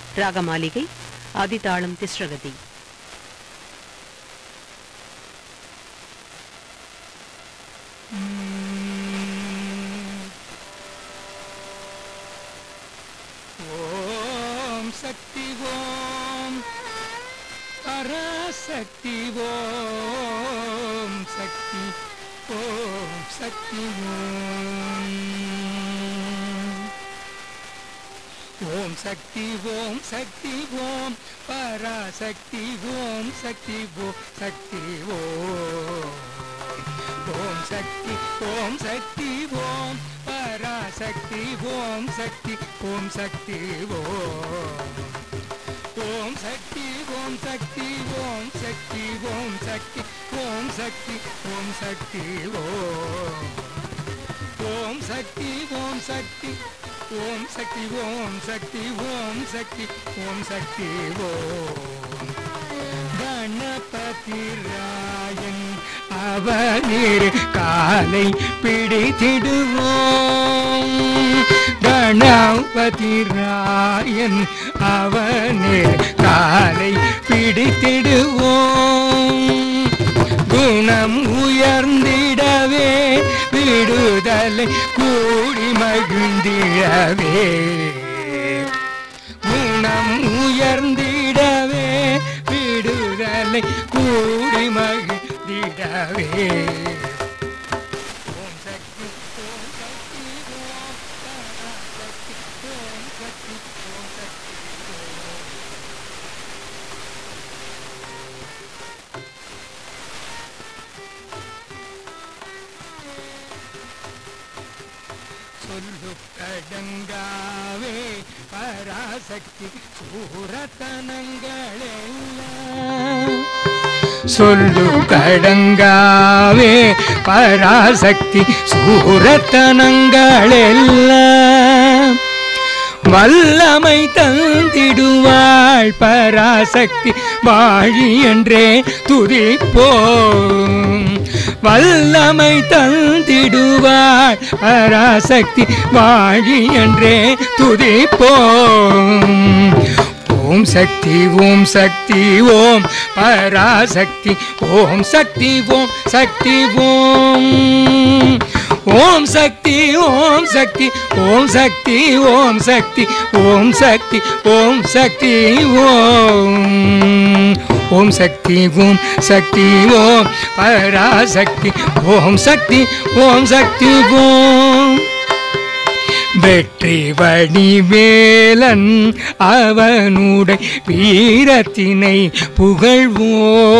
ராகமாளிகை ஆதிதாளம் திஸ்ரகதி ஓம் சக்தி ஓம் பராசக்தி ஓம் சக்தி ஓம் சக்தி ஓம் ஓம் சக்தி ஓம் சக்தி ஓம் பராசக்தி ஓம் சக்தி ஓம் சக்தி ஓம் ஓம் சக்தி ஓம் சக்தி ஓம் பராசக்தி ஓம் சக்தி ஓம் சக்தி ஓம் ஓம் சக்தி ஓம் சக்தி ஓம் சக்தி ஓம் சக்தி ஓம் சக்தி ஓம் சக்தி ஓம் ஓம் சக்தி ஓம் சக்தி ஓம் சக்தி ஓம் சக்தி ஓம் சக்தி ஓம் சக்தி ஓம் கணபதி ராயன் அவனீர் காலை பிடித்திடுவோம் கணபதி ராயன் அவனீர் காலை பிடித்திடுவோம் குணம் உயர்ந்திடவே விடுதலை கூடி மகிழ்ந்திடவே குணம் உயர்ந்திடவே விடுதலை கூடி மகிழ்ந்திடவே ஓம் சக்தி ஓம் சக்தி ஓம் பராசக்தி ஓம் சக்தி ஓம் சக்தி ஓம் சொல்லு கடங்காவே பராசக்தி சூரத்தனங்களெல்லாம் சொல்லு கடங்காவே பராசக்தி சூரத்தனங்களெல்லாம் வல்லமை தந்திடுவாள் பராசக்தி வாழி என்றே துதிப்போம் வல்லமை தந்திடுவாள் பராசக்தி வாழி என்றே துதிப்போம் ஓம் சக்தி ஓம் சக்தி ஓம் பராசக்தி ஓம் சக்தி ஓம் சக்தி ஓம் ஓம் சக்தி ஓம் சக்தி ஓம் சக்தி ஓம் சக்தி ஓம் சக்தி ஓம் சக்தி ஓம் ஓம் சக்தி ஓம் சக்தி ஓம் பராசக்தி ஓம் சக்தி ஓம் சக்தி ஓம் வெற்றி வடிவேலன் அவனுடைய வீரத்தினை புகழ்வோ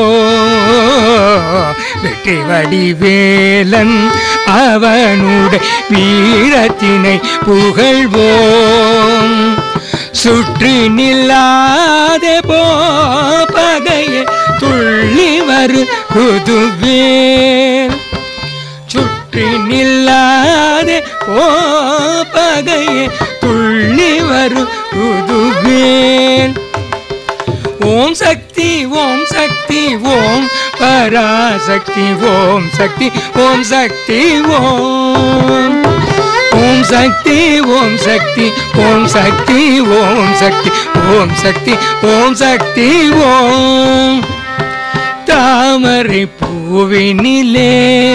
வெற்றி வடிவேலன் அவனுடைய வீரத்தினை புகழ்வோம் சுற்றி நில்லாத போபகையே துள்ளி வரு குதுவேல் சுற்றி நில்லாத ஓபகையே துள்ளி வரு புதுவேன் ஓம் சக்தி ஓம் சக்தி ஓம் பராசக்தி ஓம் சக்தி ஓம் சக்தி ஓம் ஓம் சக்தி ஓம் சக்தி ஓம் சக்தி ஓம் சக்தி ஓம் சக்தி ஓம் சக்தி ஓம் தாமரை பூவினிலே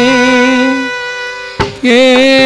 ஏ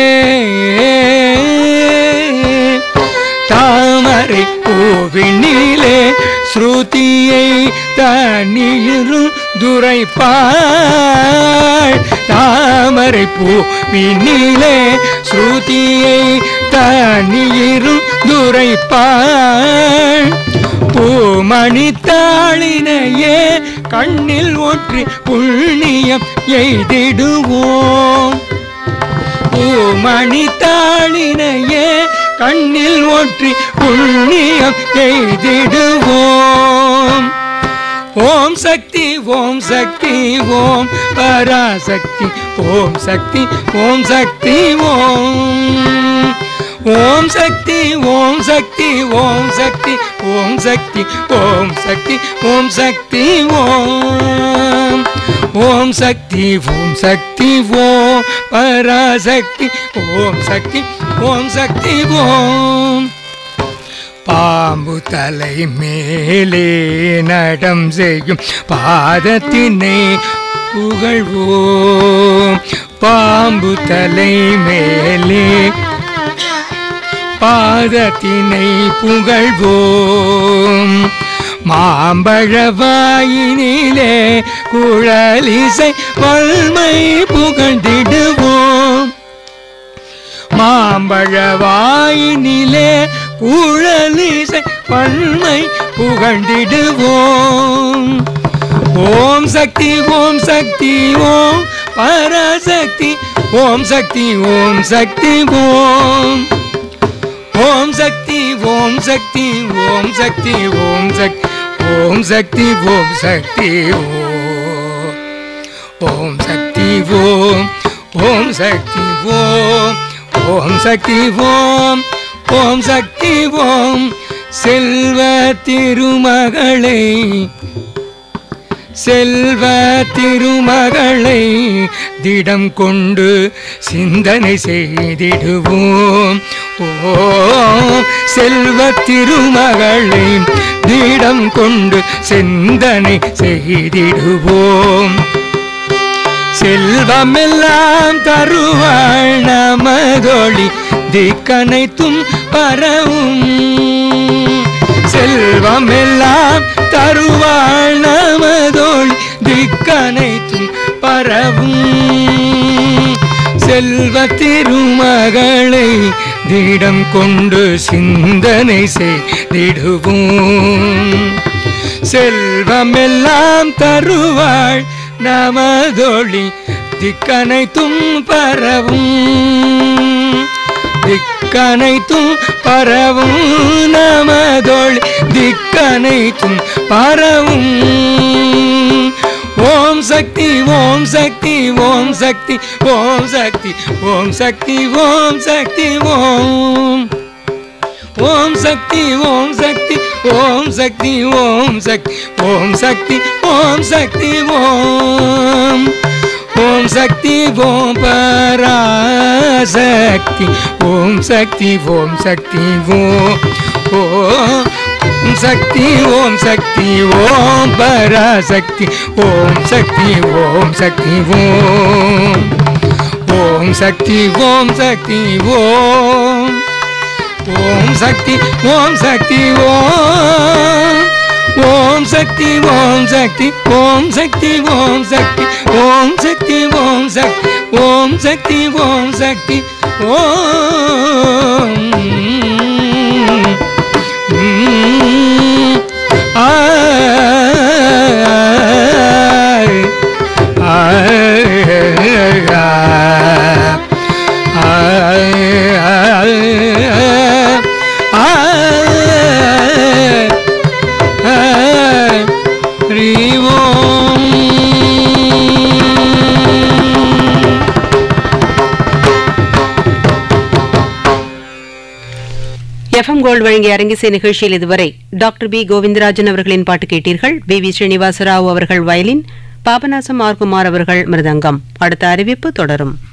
தாமரை பூவினிலே ஸ்ருதியை தனியிரும் துரைப்பாள் தாமரை பூவினிலே ஸ்ருதியை தனியிரும் துரைப்பாள் பூமணி தாளினையே கண்ணில் ஒற்றி புண்ணியம் எய்திடுவோம் பூமணி தாளினையே கண்ணில் ஒற்றி புண்ணியம் எய்திடுவோம் ஓம் சக்தி ஓம் சக்தி ஓம் பராசக்தி ஓம் சக்தி ஓம் சக்தி ஓம் ஓம் சக்தி ஓம் சக்தி ஓம் சக்தி ஓம் சக்தி ஓம் சக்தி ஓம் சக்தி ஓம் ஓம் சக்தி ஓம் சக்தி ஓம் பராசக்தி ஓம் சக்தி ஓம் சக்தி ஓம் பாம்பு தலை மேலே நடம் செய்யும் பாதத்தினை புகழ்வோம் பாம்பு தலை மேலே பாதத்தினை புகழ்வோம் மாம்பழவாயினிலே குழலிசை வல்மை புகழ்ந்திடுவோம் மாம்பழவாயினிலே குழலிசை வல்மை புகழ்ந்திடுவோம் ஓம் சக்தி ஓம் சக்தி ஓம் பராசக்தி ஓம் சக்தி ஓம் சக்தி ஓம் ஓம் சக்தி ஓம் சக்தி ஓம் சக்தி ஓம் சக்தி ஓம் சக்தி ஓம் சக்தி ஓம் ஓம் சக்தி ஓம் ஓம் சக்தி ஓம் ஓம் சக்தி ஓம் ஓம் சக்தி ஓம் செல்வ திருமகளை செல்வ திருமகளை திடம் கொண்டு சிந்தனை செய்திடுவோம் ஓ செல்வ திருமகளை திடம் கொண்டு சிந்தனை செய்திடுவோம் செல்வமெல்லாம் தருவாள் நமதொழி திக்கனைத்தும் பரவும் செல்வமெல்லாம் தருவாள் நமதோள் திக்கனைத்தும் பரவும் செல்வ திருமகளை திடம் கொண்டு சிந்தனை செய்திடுவோம் செல்வமெல்லாம் தருவாள் நமதொழி திக்கனைத்தும் பரவும் திக்கனைத்தும் பரவும் நமதொழி திக்கனைத்தும் பரவும் ஓம் சக்தி ஓம் சக்தி ஓம் சக்தி ஓம் சக்தி ஓம் சக்தி ஓம் சக்தி ஓம் ஓம் சக்தி ஓம் சக்தி ஓம் சக்தி ஓம் சக்தி ஓம் சக்தி ஓம் சக்தி ஓம் ஓம் சக்தி ஓம் பராசக்தி ஓம் சக்தி ஓம் சக்தி ஓம் ஓம் சக்தி ஓம் சக்தி ஓம் பராசக்தி ஓம் சக்தி ஓம் சக்தி ஓம் ஓம் சக்தி ஓம் சக்தி ஓம் ஓம் சக்தி ஓம் சக்தி ஓம் ஓம் சக்தி ஓம் சக்தி ஓம் சக்தி ஓம் சக்தி ஓம் சக்தி ஓம் சக்தி ஓம் சக்தி ஓம் சக்தி ஓம் எஃப்எம் கோல்டு வழங்கிய அரங்கிசை நிகழ்ச்சியில் இதுவரை டாக்டர் பி கோவிந்தராஜன் அவர்களின் பாட்டு கேட்டீர்கள் பி வி ஸ்ரீனிவாசராவ் அவர்கள் வயலின் பாபநாசம் ஆர் குமார் அவர்கள் மிருதங்கம் அடுத்த அறிவிப்பு தொடரும்